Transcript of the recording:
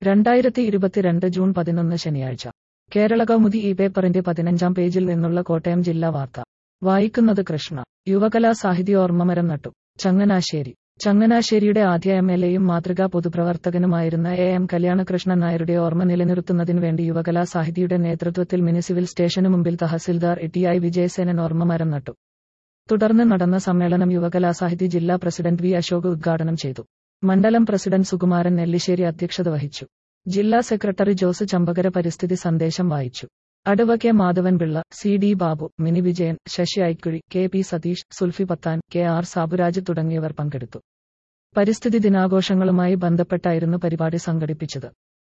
രണ്ടായിരത്തി ഇരുപത്തിരണ്ട് ജൂൺ പതിനൊന്ന് ശനിയാഴ്ച കേരള കൗമുദി ഈ പേപ്പറിന്റെ പതിനഞ്ചാം പേജിൽ നിന്നുള്ള കോട്ടയം ജില്ലാ വാർത്ത വായിക്കുന്നത് കൃഷ്ണ യുവകലാ സാഹിത്യ ഓർമ്മമരം നട്ടു ചങ്ങനാശ്ശേരി ചങ്ങനാശ്ശേരിയുടെ ആദ്യ എം എൽ എയും മാതൃകാ പൊതുപ്രവർത്തകനുമായിരുന്ന എ എം കല്യാണകൃഷ്ണൻ നായരുടെ ഓർമ്മ നിലനിർത്തുന്നതിനു വേണ്ടി യുവകലാ സാഹിതിയുടെ നേതൃത്വത്തിൽ മിനി സിവിൽ സ്റ്റേഷനു മുമ്പിൽ തഹസിൽദാർ ടി ഐ വിജയസേനൻ ഓർമ്മമരം നട്ടു തുടർന്ന് നടന്ന സമ്മേളനം യുവകലാസാഹിതി ജില്ലാ പ്രസിഡന്റ് വി അശോക് ഉദ്ഘാടനം ചെയ്തു മണ്ഡലം പ്രസിഡന്റ് സുകുമാരൻ നെല്ലിശ്ശേരി അധ്യക്ഷത വഹിച്ചു ജില്ലാ സെക്രട്ടറി ജോസ് ചമ്പകര പരിസ്ഥിതി സന്ദേശം വായിച്ചു അടവ K Madhavanpillai C D Babu Mini Vijayan Sasi Aikuzhi K P Satheesh Sulfi Pathan K R Saburaj തുടങ്ങിയവർ പങ്കെടുത്തു പരിസ്ഥിതി ദിനാഘോഷങ്ങളുമായി ബന്ധപ്പെട്ടായിരുന്നു പരിപാടി സംഘടിപ്പിച്ചത്